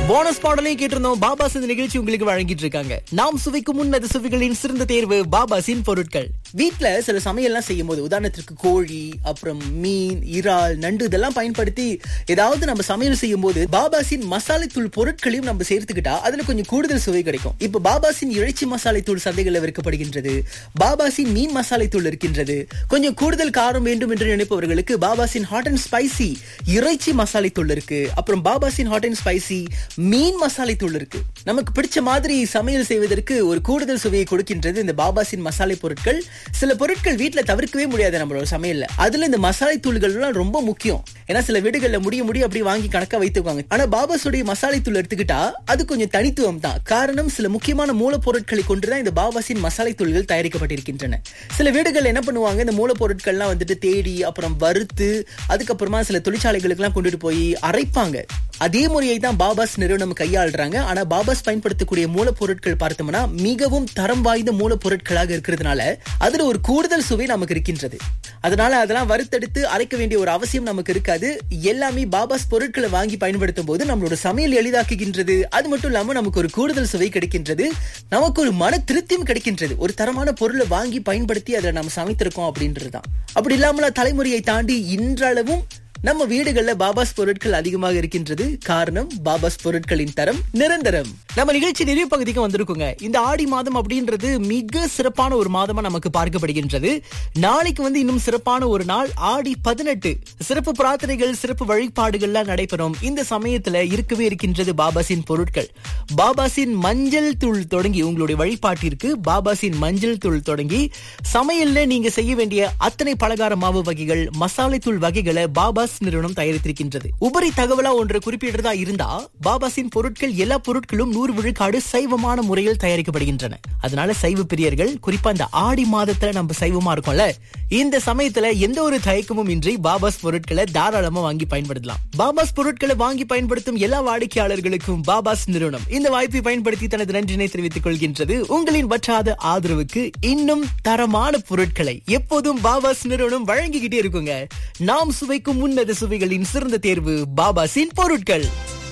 bonus பாடலையும் கேட்டிருந்தோம் பாபாஸ் இந்த நிகழ்ச்சி உங்களுக்கு வழங்கிட்டு இருக்காங்க நாம் சுவைக்கும் முன்னது சுவைகளின் சிறந்த தேர்வு பாபாஸின் பொருட்கள் வீட்ல சில சமையல்லாம் செய்யும் போது உதாரணத்திற்கு கோழி அப்புறம் மீன் இறால் நண்டு இதெல்லாம் பயன்படுத்தி ஏதாவது நம்ம சமையல் செய்யும் போது பாபாஸின் மசாலை தூள் பொருட்களையும் நம்ம சேர்த்துக்கிட்டா அதுல கொஞ்சம் கூடுதல் சுவை கிடைக்கும் இப்ப பாபாஸின் இறைச்சி மசாலை தூள் சந்தைகளில் விற்கப்படுகின்றது பாபாஸின் மீன் மசாலை தூள் இருக்கின்றது கொஞ்சம் கூடுதல் காரம் வேண்டும் என்று நினைப்பவர்களுக்கு பாபாஸின் ஹாட் அண்ட் ஸ்பைசி இறைச்சி மசாலை தூள் இருக்கு அப்புறம் பாபாஸின் ஹாட் அண்ட் ஸ்பைசி மீன் மசாலை தூள் இருக்கு நமக்கு பிடிச்ச மாதிரி சமையல் செய்வதற்கு ஒரு கூடுதல் சுவையை கொடுக்கின்றது இந்த பாபாஸின் மசாலை பொருட்கள் சில பொருட்கள் வீட்ல தவிர்க்கவே முடியாது நம்மளோட சமையல்ல அதுல இந்த மசாலை தூள்கள் எல்லாம் ரொம்ப முக்கியம் ஏன்னா சில வீடுகள்ல முடிய முடிய அப்படி வாங்கி கணக்கா வைத்துக்குவாங்க ஆனா பாபாஸுடைய மசாலை தூள் எடுத்துக்கிட்டா அது கொஞ்சம் தனித்துவம் தான் காரணம் சில முக்கியமான மூலப்பொருட்களை கொண்டுதான் இந்த பாபாஸின் மசாலை தூள்கள் தயாரிக்கப்பட்டிருக்கின்றன சில வீடுகள் என்ன பண்ணுவாங்க இந்த மூலப்பொருட்கள்லாம் வந்துட்டு தேடி அப்புறம் வறுத்து அதுக்கப்புறமா சில தொழிற்சாலைகளுக்கு எல்லாம் கொண்டுட்டு போய் அரைப்பாங்க அதே முறையை தான் பாபாஸ் நிறுவனம் கையாளுறாங்க ஆனா பாபாஸ் பயன்படுத்தக்கூடிய மூலப்பொருட்கள் பார்த்தோம்னா மிகவும் தரம் வாய்ந்த மூலப்பொருட்களாக இருக்கிறதுனால அதுல ஒரு கூடுதல் சுவை நமக்கு இருக்கின்றது அதனால அதெல்லாம் வறுத்தெடுத்து அரைக்க வேண்டிய ஒரு அவசியம் நமக்கு இருக்காது எல்லாமே பாபாஸ் பொருட்களை வாங்கி பயன்படுத்தும் போது நம்மளோட சமையல் எளிதாக்குகின்றது அது மட்டும் இல்லாம நமக்கு ஒரு கூடுதல் சுவை கிடைக்கின்றது நமக்கு ஒரு மன திருப்தியும் கிடைக்கின்றது ஒரு தரமான பொருளை வாங்கி பயன்படுத்தி அதை நம்ம சமைத்திருக்கோம் அப்படின்றதுதான் அப்படி இல்லாமல தலைமுறையை தாண்டி இன்றளவும் நம்ம வீடுகள்ல பாபாஸ் பொருட்கள் அதிகமாக இருக்கின்றது காரணம் பாபாஸ் பொருட்களின் தரம் நிரந்தரம் நம்ம நிகழ்ச்சி நிறைவு பகுதிக்கு வந்திருக்குங்க இந்த ஆடி மாதம் அப்படின்றது மிக சிறப்பான ஒரு மாதமா நமக்கு பார்க்கப்படுகின்றது நாளைக்கு வந்து இன்னும் சிறப்பான ஒரு நாள் ஆடி பதினெட்டு சிறப்பு பிரார்த்தனைகள் சிறப்பு வழிபாடுகள்லாம் நடைபெறும் இந்த சமயத்துல இருக்கவே இருக்கின்றது பாபாசின் பொருட்கள் பாபாசின் மஞ்சள் தூள் தொடங்கி உங்களுடைய வழிபாட்டிற்கு பாபாசின் மஞ்சள் தூள் தொடங்கி சமையல்ல நீங்க செய்ய வேண்டிய அத்தனை பலகார மாவு வகைகள் மசாலை தூள் வகைகளை பாபாஸ் நிறுவனம் தயாரித்திருக்கின்றது உபரி தகவலா ஒன்று குறிப்பிடுறதா இருந்தா பாபாஸின் பொருட்கள் எல்லா பொருட்களும் நூறு விழுக்காடு சைவமான முறையில் தயாரிக்கப்படுகின்றன அதனால சைவ பிரியர்கள் குறிப்பா இந்த ஆடி மாதத்துல நம்ம சைவமா இருக்கோம்ல இந்த சமயத்துல எந்த ஒரு தயக்கமும் இன்றி பாபாஸ் பொருட்களை தாராளமா வாங்கி பயன்படுத்தலாம் பாபாஸ் பொருட்களை வாங்கி பயன்படுத்தும் எல்லா வாடிக்கையாளர்களுக்கும் பாபாஸ் நிறுவனம் இந்த வாய்ப்பை பயன்படுத்தி தனது நன்றினை தெரிவித்துக் கொள்கின்றது உங்களின் வற்றாத ஆதரவுக்கு இன்னும் தரமான பொருட்களை எப்போதும் பாபாஸ் நிறுவனம் வழங்கிக்கிட்டே இருக்குங்க நாம் சுவைக்கும் உன்னத சுவைகளின் சிறந்த தேர்வு பாபாஸின் பொருட்கள்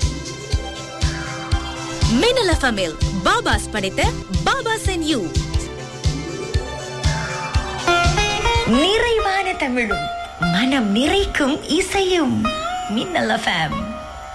மின்னல் எஃப்எம்மில் பாபாஸ் படைத்த பாபாஸ் அண்ட் யூ நிறைவான தமிழும் மனம் நிறைக்கும் இசையும் மின்னல் எஃப்எம்